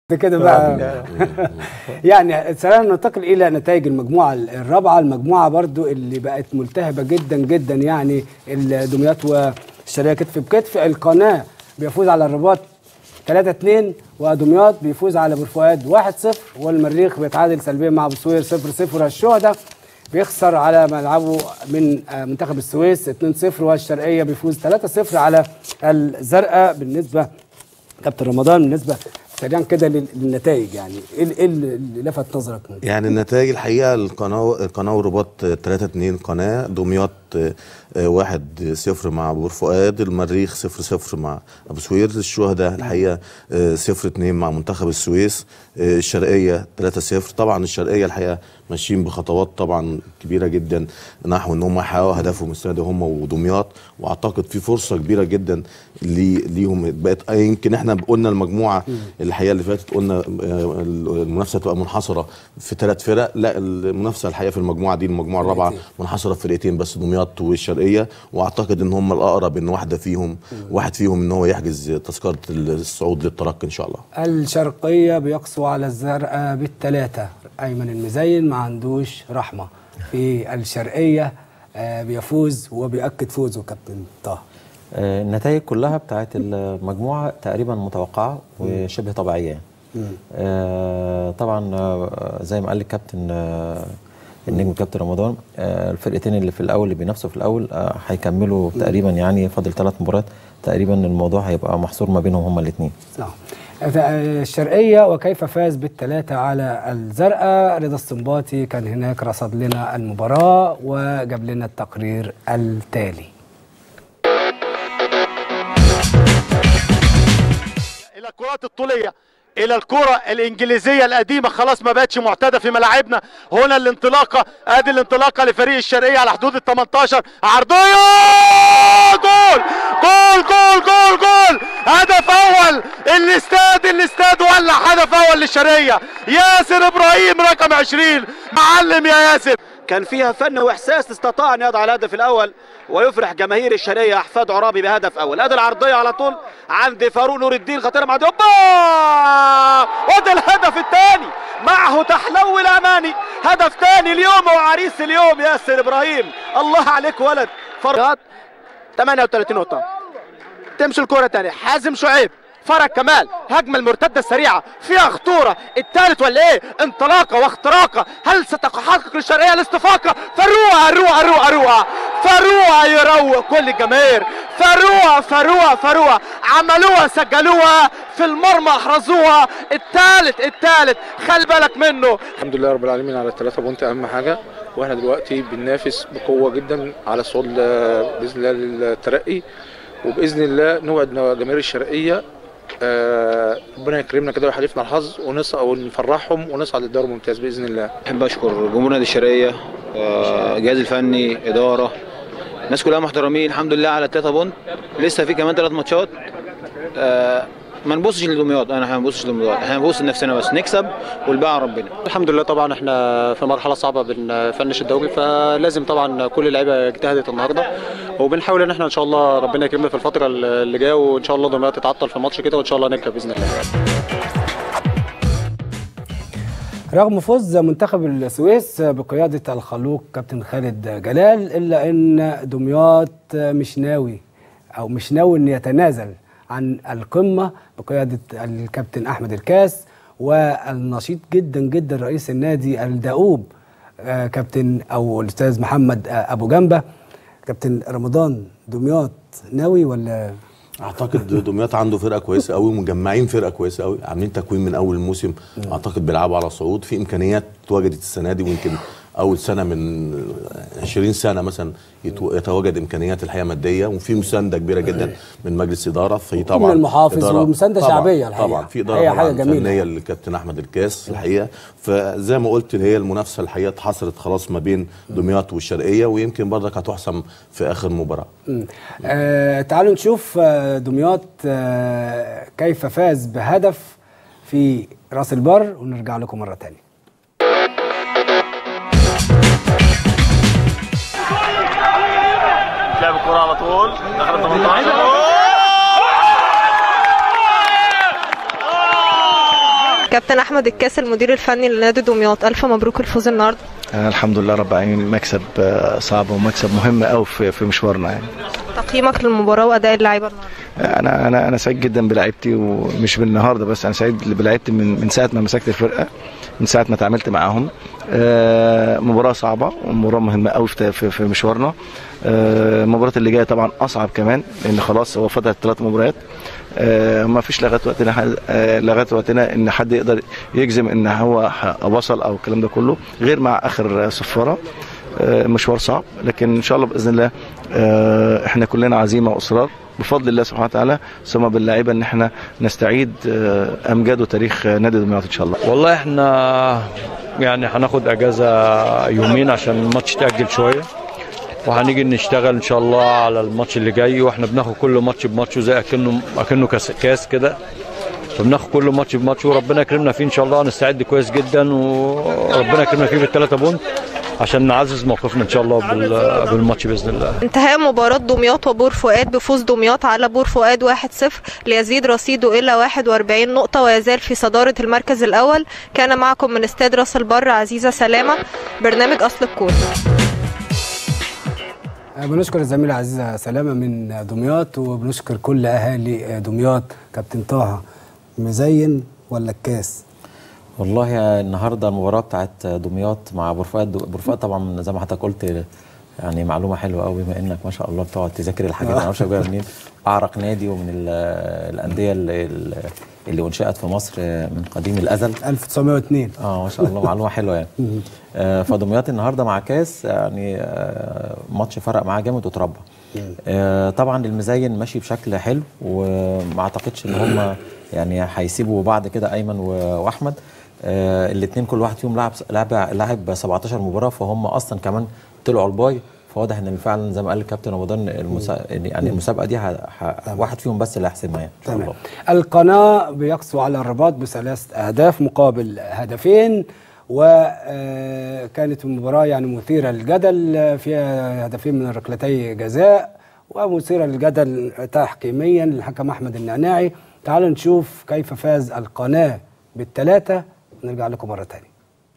ده كده بقى يعني سريعا ننتقل الى نتائج المجموعه الرابعه المجموعه برضو اللي بقت ملتهبه جدا جدا يعني دمياط والشرقيه كتف بكتف القناه بيفوز على الرباط 3 2 ودمياط بيفوز على بورفؤاد 1 0 والمريخ بيتعادل سلبيا مع بوسوير 0 0 الشهداء بيخسر على ملعبه من منتخب السويس 2 0 والشرقيه بيفوز 3 0 على الزرقاء بالنسبه كابتن رمضان بالنسبه سريعا كده للنتائج يعني ايه اللي لفت نظرك يعني النتائج الحقيقه القناه القناه ورباط 3 2 قناه دمياط 1 0 مع بور فؤاد المريخ 0 0 مع ابو سوير الشهداء الحقيقه 0 2 مع منتخب السويس الشرقيه 3 0 طبعا الشرقيه الحقيقه ماشيين بخطوات طبعا كبيره جدا نحو ان هم يحققوا هدفهم السنه دي هم ودمياط واعتقد في فرصه كبيره جدا ليهم بقت يمكن احنا قلنا المجموعه الحقيقه اللي فاتت قلنا المنافسه تبقى منحصره في ثلاث فرق لا المنافسه الحقيقه في المجموعه دي المجموعه الرابعه منحصره في فرقتين بس دمياط والشرقيه واعتقد ان هم الاقرب ان واحده فيهم واحد فيهم ان هو يحجز تذكره الصعود للترقي ان شاء الله الشرقيه بيقسو على الزرقاء بالثلاثه ايمن المزين ما عندوش رحمه في الشرقيه بيفوز وبيأكد فوزه كابتن طه النتائج كلها بتاعت المجموعه تقريبا متوقعه وشبه طبيعيه آه طبعا آه زي ما قال الكابتن آه النجم كابتن رمضان آه الفرقتين اللي في الاول اللي بينافسوا في الاول هيكملوا آه تقريبا يعني فاضل ثلاث مباريات تقريبا الموضوع هيبقى محصور ما بينهم هما الاثنين نعم الشرقيه وكيف فاز بالثلاثه على الزرقاء رضا السنباطي كان هناك رصد لنا المباراه وجاب لنا التقرير التالي الى الكرات الطوليه الى الكره الانجليزيه القديمه خلاص ما بقتش معتاده في ملاعبنا هنا الانطلاقه ادي الانطلاقه لفريق الشرقيه على حدود ال 18 عرضيه جول جول جول جول جول هدف اول الاستاد الاستاد ولع هدف اول للشرقيه ياسر ابراهيم رقم 20 معلم يا ياسر كان فيها فن واحساس استطاع ان يضع الهدف الاول ويفرح جماهير الشرقيه احفاد عرابي بهدف اول ادي العرضيه على طول عند فاروق نور الدين خطيره مع اوبا وده الهدف الثاني معه تحلو الاماني هدف ثاني اليوم وعريس اليوم ياسر ابراهيم الله عليك ولد فرقات 38 نقطه تمشي الكره ثاني حازم شعيب فرج كمال هجمة المرتدة السريعة فيها خطورة الثالث ولا ايه انطلاقة واختراقة هل ستحقق للشرقية الاستفاقة فروعة روعة روعة روعة فروعة يروق كل الجماهير فروعة فروعة فروعة عملوها سجلوها في المرمى احرزوها الثالث الثالث خلي بالك منه الحمد لله رب العالمين على الثلاثة بونت اهم حاجة واحنا دلوقتي بننافس بقوة جدا على الصعود باذن الله للترقي وباذن الله نوعد جماهير الشرقيه آه ربنا يكرمنا كده ويحالفنا الحظ ونصعد ونفرحهم ونصعد للدوري الممتاز باذن الله. احب اشكر جمهور نادي الشرقيه آه الجهاز الفني اداره الناس كلها محترمين الحمد لله على التلاته بونت لسه في كمان ثلاث ماتشات آه ما نبصش لدمياط انا ما بنبصش لدمياط احنا بنبص لنفسنا بس نكسب والباقي ربنا الحمد لله طبعا احنا في مرحله صعبه بنفنش الدوري فلازم طبعا كل اللعيبه اجتهدت النهارده وبنحاول ان احنا ان شاء الله ربنا يكرمنا في الفتره اللي جايه وان شاء الله دمياط تتعطل في ماتش كده وان شاء الله نكسب باذن الله رغم فوز منتخب السويس بقيادة الخلوق كابتن خالد جلال إلا أن دمياط مش ناوي أو مش ناوي أن يتنازل عن القمة بقيادة الكابتن أحمد الكاس والنشيط جدا جدا رئيس النادي الدؤوب كابتن أو الأستاذ محمد أبو جنبة كابتن رمضان دمياط ناوي ولا اعتقد دمياط عنده فرقه كويسه قوي مجمعين فرقه كويسه قوي عاملين تكوين من اول الموسم اعتقد بيلعبوا على صعود في امكانيات اتوجدت السنه دي ويمكن اول سنه من 20 سنه مثلا يتواجد امكانيات الحقيقه ماديه وفي مسانده كبيره جدا من مجلس اداره في طبعا من المحافظ ومسانده شعبيه الحقيقه طبعا في اداره حاجه جميله فنيه للكابتن احمد الكاس الحقيقه فزي ما قلت هي المنافسه الحقيقه اتحصرت خلاص ما بين دمياط والشرقيه ويمكن برضك هتحسم في اخر مباراه آه تعالوا نشوف دمياط آه كيف فاز بهدف في راس البر ونرجع لكم مره ثانيه لعب الكرة على طول دخل 18 كابتن احمد الكاس المدير الفني لنادي دمياط الف مبروك الفوز النهارده أنا الحمد لله رب العالمين مكسب آه، صعب ومكسب مهم قوي في في مشوارنا يعني تقييمك للمباراه واداء اللعيبه النهارده انا انا انا سعيد جدا بلعيبتي ومش بالنهارده بس انا سعيد بلعيبتي من من ساعه ما مسكت الفرقه من ساعه ما اتعاملت معاهم آه، مباراه صعبه ومباراه مهمه قوي في في- في مشوارنا آه، المباراه اللي جايه طبعا اصعب كمان لان خلاص هو فضل ثلاث مباريات آه، ما فيش لغايه وقتنا حد- آه، لغايه وقتنا ان حد يقدر يجزم ان هو ح- وصل او الكلام ده كله غير مع اخر صفاره آه، مشوار صعب لكن ان شاء الله باذن الله آه، احنا كلنا عزيمه واصرار بفضل الله سبحانه وتعالى ثم باللعيبه ان احنا نستعيد آه، امجاد وتاريخ آه، نادي دمياط ان شاء الله والله احنا يعني هناخد اجازه يومين عشان الماتش تاجل شويه وهنيجي نشتغل ان شاء الله على الماتش اللي جاي واحنا بناخد كل ماتش بماتش زي اكنه اكنه كاس كاس كده فبناخد كل ماتش بماتش وربنا يكرمنا فيه ان شاء الله نستعد كويس جدا وربنا يكرمنا فيه بالثلاثه بونت عشان نعزز موقفنا ان شاء الله بال- بالماتش باذن الله انتهاء مباراة دمياط وبور فؤاد بفوز دمياط على بور فؤاد 1-0 ليزيد رصيده إلى 41 نقطة ويزال في صدارة المركز الأول كان معكم من استاد راس البر عزيزة سلامة برنامج أصل الكورة بنشكر الزميلة عزيزة سلامة من دمياط وبنشكر كل أهالي دمياط كابتن طه مزين ولا الكاس؟ والله النهارده المباراه بتاعت دمياط مع بورفؤاد بورفؤاد طبعا زي ما حضرتك قلت يعني معلومه حلوه قوي بما انك ما شاء الله بتقعد تذاكر الحاجات انا ما اعرفش جايه منين اعرق نادي ومن ال- الانديه اللي, اللي انشات في مصر من قديم الازل 1902 اه ما شاء الله معلومه حلوه يعني آه، فدمياط النهارده مع كاس يعني آه، ماتش فرق معاه جامد وتربى آه، طبعا المزين ماشي بشكل حلو وما اعتقدش ان هم يعني هيسيبوا بعض كده ايمن و- واحمد الاثنين كل واحد فيهم لعب لعب لعب 17 مباراه فهم اصلا كمان طلعوا الباي فواضح ان فعلا زي ما قال الكابتن رمضان المسا... يعني المسابقه دي ه... ه... واحد فيهم بس اللي هيحسمها يعني ان شاء الله القناة بيقسو على الرباط بثلاث أهداف مقابل هدفين وكانت المباراة يعني مثيرة للجدل فيها هدفين من ركلتي جزاء ومثيرة للجدل تحكيميا للحكم أحمد النعناعي تعالوا نشوف كيف فاز القناة بالثلاثة ونرجع لكم مرة تانية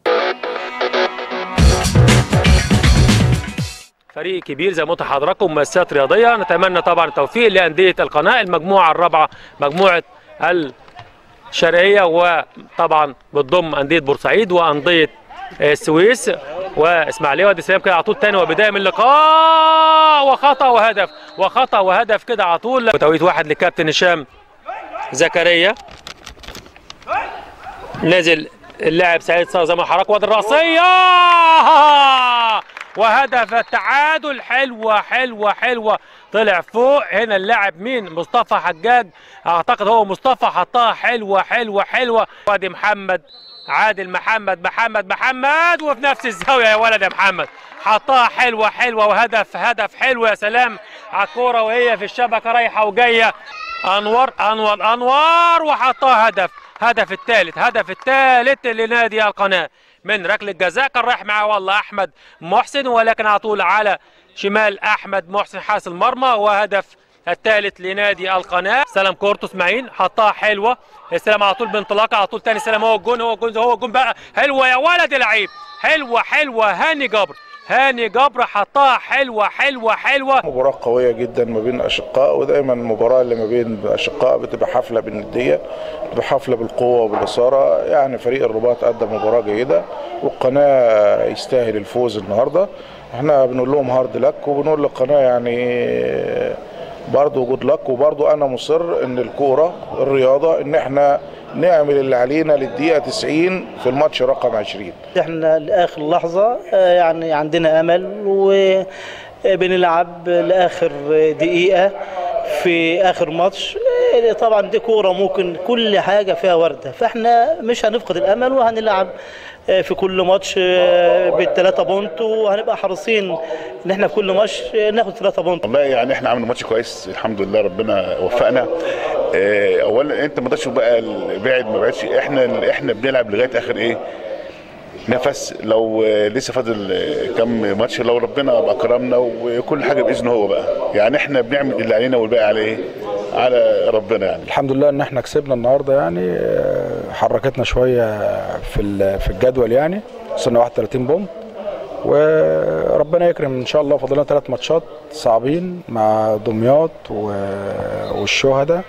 فريق كبير زي ما قلت لحضراتكم مؤسسات رياضيه نتمنى طبعا التوفيق لانديه القناه المجموعه الرابعه مجموعه الشرقيه وطبعا بتضم انديه بورسعيد وانديه السويس واسماعيليه وادي سلام كده على طول تاني وبدايه من اللقاء وخطا وهدف وخطا وهدف كده على طول وتوقيت واحد لكابتن هشام زكريا نازل اللاعب سعيد صار زي ما حرك وادي الراسيه وهدف التعادل حلوه حلوه حلوه طلع فوق هنا اللاعب مين مصطفى حجاج اعتقد هو مصطفى حطها حلوه حلوه حلوه وادي محمد عادل محمد محمد محمد وفي نفس الزاويه يا ولد يا محمد حطها حلوه حلوه وهدف هدف حلو يا سلام على الكوره وهي في الشبكه رايحه وجايه انور انور انور وحطها هدف هدف الثالث هدف الثالث لنادي القناه من ركله جزاء كان رايح معاه والله احمد محسن ولكن على طول على شمال احمد محسن حارس المرمى وهدف الثالث لنادي القناه سلام كورتو اسماعيل حطها حلوه السلام على طول بانطلاقه على طول تاني سلام هو الجون هو الجون هو الجون بقى حلوه يا ولد لعيب حلوه حلوه هاني جبر هاني جبر حطها حلوه حلوه حلوه مباراة قوية جدا ما بين الأشقاء ودايما المباراة اللي ما بين الأشقاء بتبقى حفلة بالندية بتبقى حفلة بالقوة وبالإثارة يعني فريق الرباط أدى مباراة جيدة والقناة يستاهل الفوز النهاردة احنا بنقول لهم هارد لك وبنقول للقناة يعني برضه جود لك وبرضه أنا مصر إن الكورة الرياضة إن احنا نعمل اللي علينا للدقيقة 90 في الماتش رقم 20 احنا لاخر لحظه آه، يعني عندنا امل وبنلعب لاخر دقيقه في اخر ماتش آه، طبعا دي كوره ممكن كل حاجه فيها ورده فاحنا مش هنفقد الامل وهنلعب آه، في كل ماتش آه، بالثلاثه بونت وهنبقى حريصين ان احنا في كل ماتش آه، ناخد ثلاثه بونت والله يعني احنا عملنا ماتش كويس الحمد لله ربنا وفقنا اه، اولا انت ما تقدرش بقى ال- بعد ما بعدش احنا احنا بنلعب لغايه اخر ايه نفس لو اه، لسه فاضل اه، كام ماتش لو ربنا بقى كرمنا وكل حاجه باذنه هو بقى يعني احنا بنعمل اللي علينا والباقي عليه على ربنا يعني الحمد لله ان احنا كسبنا النهارده يعني آه، حركتنا شويه في ال- في الجدول يعني وصلنا 31 بونت وربنا يكرم ان شاء الله فاضلنا ثلاث ماتشات صعبين مع دمياط و- والشهداء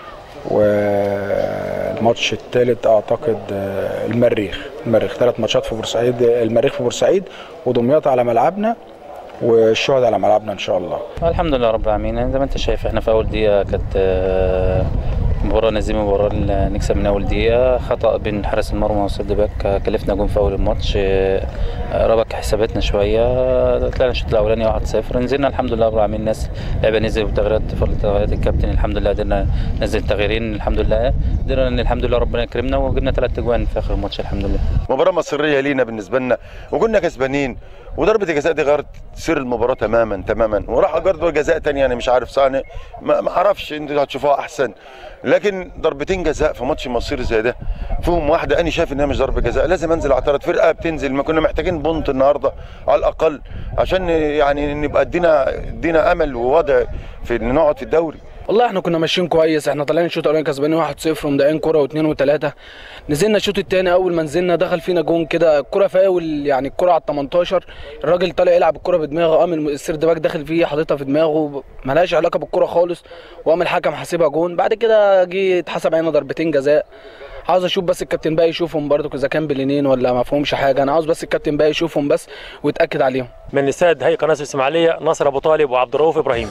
والماتش الثالث اعتقد آه، المريخ المريخ ثلاث ماتشات في بورسعيد المريخ في بورسعيد ودمياط على ملعبنا والشهداء على ملعبنا ان شاء الله الحمد لله رب العالمين يعني زي ما انت شايف احنا في اول دقيقه كانت آه، مباراة نازلين مباراة ال- نكسب من أول دقيقة خطأ بين حارس المرمى وسيرد باك آه، كلفنا جون في أول الماتش آه، آه، ربك حساباتنا شوية طلعنا الشوط الأولاني 1-0 نزلنا الحمد لله رب العالمين الناس لعبة نزل وتغييرات فضل تغييرات الكابتن الحمد لله قدرنا ننزل تغييرين الحمد لله قدرنا ان الحمد لله ربنا يكرمنا وجبنا ثلاث اجوان في آخر الماتش الحمد لله مباراة مصيرية لينا بالنسبة لنا وكنا كسبانين وضربة الجزاء دي غيرت سير المباراة تماما تماما وراح ضربة جزاء تانية انا مش عارف صانع ما ما اعرفش انتوا هتشوفوها احسن لكن ضربتين جزاء في ماتش مصيري زي ده فيهم واحدة انا شايف انها مش ضربة جزاء لازم انزل اعترض فرقة بتنزل ما كنا محتاجين بونت النهارده على الاقل عشان يعني نبقى ادينا ادينا امل ووضع في ان نقعد في الدوري والله احنا كنا ماشيين كويس احنا طالعين الشوط الاولاني كسبانين 1-0 ومضيعين كوره واثنين وثلاثه نزلنا الشوط الثاني اول ما نزلنا دخل فينا جون كده الكوره فاول يعني الكوره على ال 18 الراجل طالع يلعب الكوره بدماغه قام السيرد باك داخل فيه حاططها في دماغه ملهاش علاقه بالكوره خالص وقام الحكم حاسبها جون بعد كده جه اتحسب علينا ضربتين جزاء عاوز اشوف بس الكابتن باقي يشوفهم برضو اذا كان بلينين ولا ما فيهمش حاجه انا عاوز بس الكابتن باقي يشوفهم بس ويتاكد عليهم من استاد هيئه قناه الاسماعيليه ناصر ابو طالب وعبد الرؤوف ابراهيم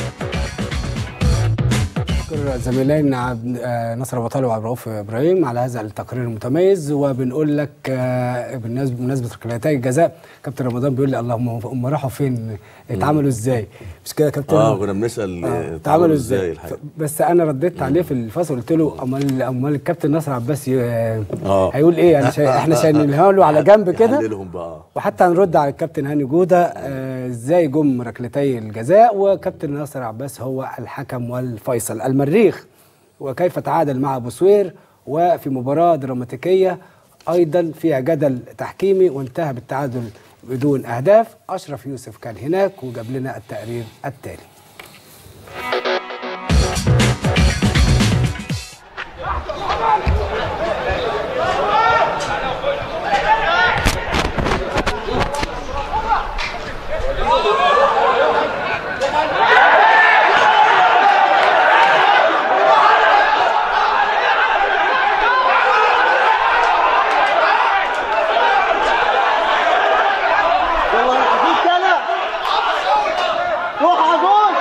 شكر زميلينا عبد- آه، نصر ابو طالب وعبد الرؤوف ابراهيم على هذا التقرير المتميز وبنقول لك آه، بالنسبه بمناسبه نتائج الجزاء كابتن رمضان بيقول لي اللهم هم راحوا فين اتعملوا ازاي مش كده يا كابتن اه كنا بنسال آه، آه، اتعملوا ازاي الحقيقة. بس انا رديت عليه في الفصل قلت له امال امال الكابتن نصر عباس ي- اه هيقول ايه يعني شا... احنا شايلينها له على جنب كده يحللهم بقى وحتى هنرد على الكابتن هاني جوده آه، ازاي جم ركلتي الجزاء وكابتن ناصر عباس هو الحكم والفيصل المريخ وكيف تعادل مع ابو سوير وفي مباراه دراماتيكيه ايضا فيها جدل تحكيمي وانتهى بالتعادل بدون اهداف اشرف يوسف كان هناك وجاب لنا التقرير التالي والله اخيك انا روح على جول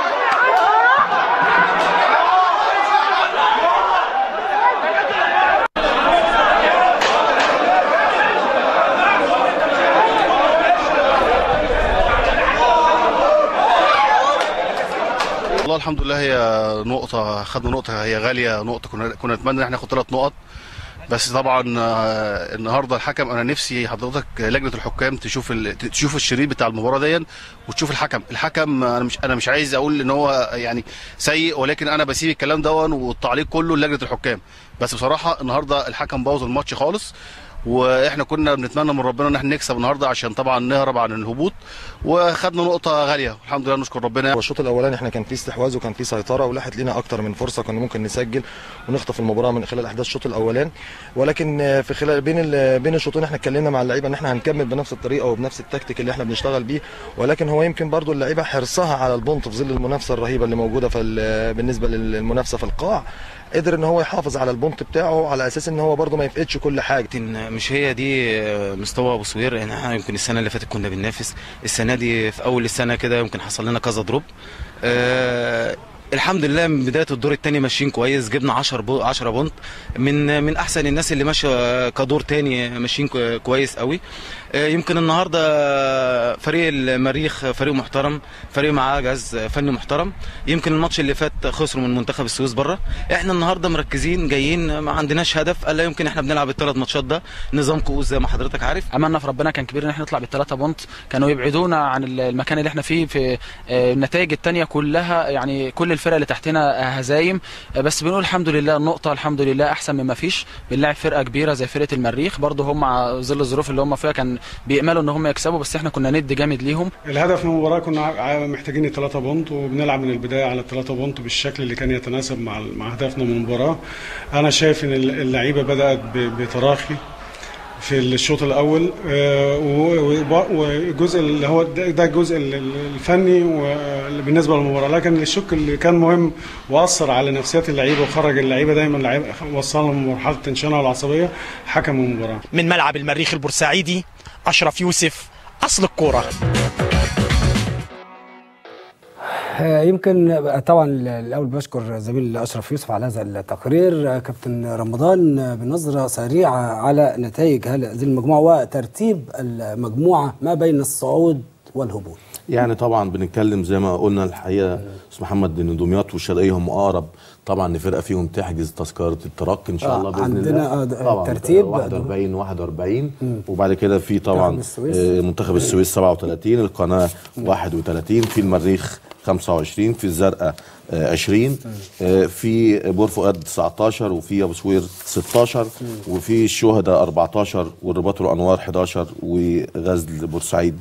والله الحمد لله هي نقطة خدنا نقطة هي غالية نقطة كنا كنا نتمنى ان احنا ناخد ثلاث نقط بس طبعا آه، النهارده الحكم انا نفسي حضرتك لجنة الحكام تشوف ال... تشوف الشريط بتاع المباراة دي وتشوف الحكم الحكم انا مش انا مش عايز اقول ان هو يعني سيء ولكن انا بسيب الكلام دون والتعليق كله لجنة الحكام بس بصراحة النهارده الحكم بوظ الماتش خالص واحنا كنا بنتمنى من ربنا ان احنا نكسب النهارده عشان طبعا نهرب عن الهبوط وخدنا نقطة غالية الحمد لله نشكر ربنا هو الشوط الاولاني احنا كان في استحواذ وكان في سيطره ولاحت لينا اكتر من فرصه كنا ممكن نسجل ونخطف المباراه من خلال احداث الشوط الاولاني ولكن آه، في خلال بين ال- بين الشوطين احنا اتكلمنا مع اللعيبه ان احنا هنكمل بنفس الطريقه وبنفس التكتيك اللي احنا بنشتغل بيه ولكن هو يمكن برضو اللعيبه حرصها على البونت في ظل المنافسه الرهيبه اللي موجوده في ال- بالنسبه للمنافسه في القاع قدر ان هو يحافظ على البونت بتاعه على اساس ان هو برضو ما يفقدش كل حاجه مش هي دي مستوى ابو سوير يعني احنا يمكن السنه اللي فاتت كنا بننافس السنه دي في اول السنه كده يمكن حصل لنا كذا دروب آه الحمد لله من بدايه الدور الثاني ماشيين كويس جبنا 10 بو 10 بونت من من احسن الناس اللي ماشيه كدور تاني ماشيين كو- كويس قوي آه، يمكن النهارده فريق المريخ فريق محترم فريق معاه جهاز فني محترم يمكن الماتش اللي فات خسروا من منتخب السويس بره احنا النهارده مركزين جايين ما عندناش هدف الا يمكن احنا بنلعب الثلاث ماتشات ده نظام كؤوس زي ما حضرتك عارف املنا في ربنا كان كبير ان احنا نطلع بالثلاثه بونت كانوا يبعدونا عن المكان اللي احنا فيه في آه، النتائج التانية كلها يعني كل الفرق الفرق اللي تحتنا آه، هزايم آه، بس بنقول الحمد لله النقطه الحمد لله احسن مما فيش بنلاعب فرقه كبيره زي فرقه المريخ برضه هم مع ظل الظروف اللي هم فيها كان بيأملوا ان هم يكسبوا بس احنا كنا ند جامد ليهم الهدف من المباراة كنا ع- محتاجين الثلاثة بونت وبنلعب من البداية على الثلاثة بونت بالشكل اللي كان يتناسب مع مع هدفنا من المباراة. أنا شايف إن اللعيبة بدأت ب- بتراخي في الشوط الأول آه، و- وب- والجزء اللي هو ده ده الجزء ال- ال- الفني و- بالنسبة للمباراة لكن الشق اللي كان مهم وأثر على نفسيات اللعيبة وخرج اللعيبة دايما اللعيبة وصلهم لمرحلة التنشنة والعصبية حكم المباراة. من ملعب المريخ البورسعيدي أشرف يوسف أصل الكورة آه، يمكن طبعا الاول بشكر زميل اشرف يوسف على هذا التقرير آه، كابتن رمضان آه، بنظره سريعه على نتائج هذه المجموعه وترتيب المجموعه ما بين الصعود والهبوط يعني طبعا بنتكلم زي ما قلنا الحقيقه استاذ محمد ان دمياط والشرقيه هم اقرب طبعا لفرقه فيهم تحجز تذكره الترك ان شاء آه، الله باذن عندنا، الله آه، د- طبعا ترتيب. 41 41 وبعد كده في طبعا منتخب السويس. آه، منتخب السويس 37 القناه 31 في المريخ 25 في الزرقاء آه، 20 آه، في بور فؤاد 19 وفي ابو سوير 16 وفي الشهداء 14 والرباط والانوار 11 وغزل بورسعيد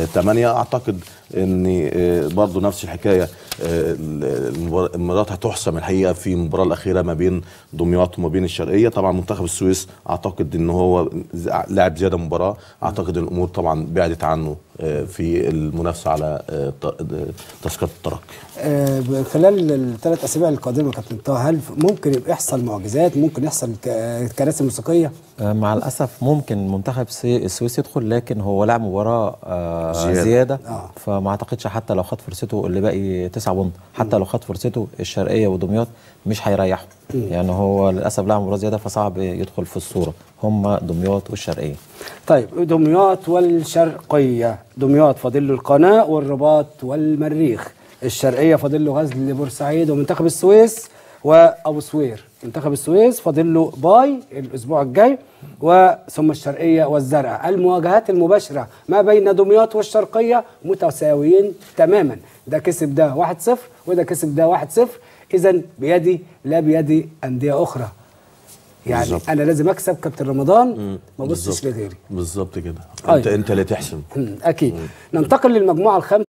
8 اعتقد ان آه، برضو نفس الحكايه آه، المبار- المباراه هتحسم الحقيقه في المباراه الاخيره ما بين دمياط وما بين الشرقيه طبعا منتخب السويس اعتقد ان هو ز- لعب زياده مباراه اعتقد ان الامور طبعا بعدت عنه آه، في المنافسه على آه، ت- تذكره الترقي آه، خلال الثلاث اسابيع القادمه يا كابتن طه هل ممكن يبقى يحصل معجزات ممكن يحصل ك- كراسي موسيقيه آه، مع الاسف ممكن منتخب سي- السويس يدخل لكن هو لعب مباراه آه، زيادة. زياده, زيادة آه. فما اعتقدش حتى لو خد فرصته اللي باقي تسعة بونت حتى لو خد فرصته الشرقيه ودمياط مش هيريحوا يعني هو للاسف لعب مباراه زياده فصعب يدخل في الصوره هم دمياط والشرقيه طيب دمياط والشرقيه دمياط فاضل له القناه والرباط والمريخ الشرقيه فاضل له غزل بورسعيد ومنتخب السويس وابو سوير منتخب السويس فاضل له باي الاسبوع الجاي وثم الشرقيه والزرقاء المواجهات المباشره ما بين دمياط والشرقيه متساويين تماما ده كسب ده 1-0 وده كسب ده 1-0 اذا بيدي لا بيد انديه اخرى يعني بالظبط. انا لازم اكسب كابتن رمضان ما ابصش بالظبط. لغيري بالظبط كده أيوة. انت انت اللي تحسم مم، اكيد ننتقل للمجموعه الخامسه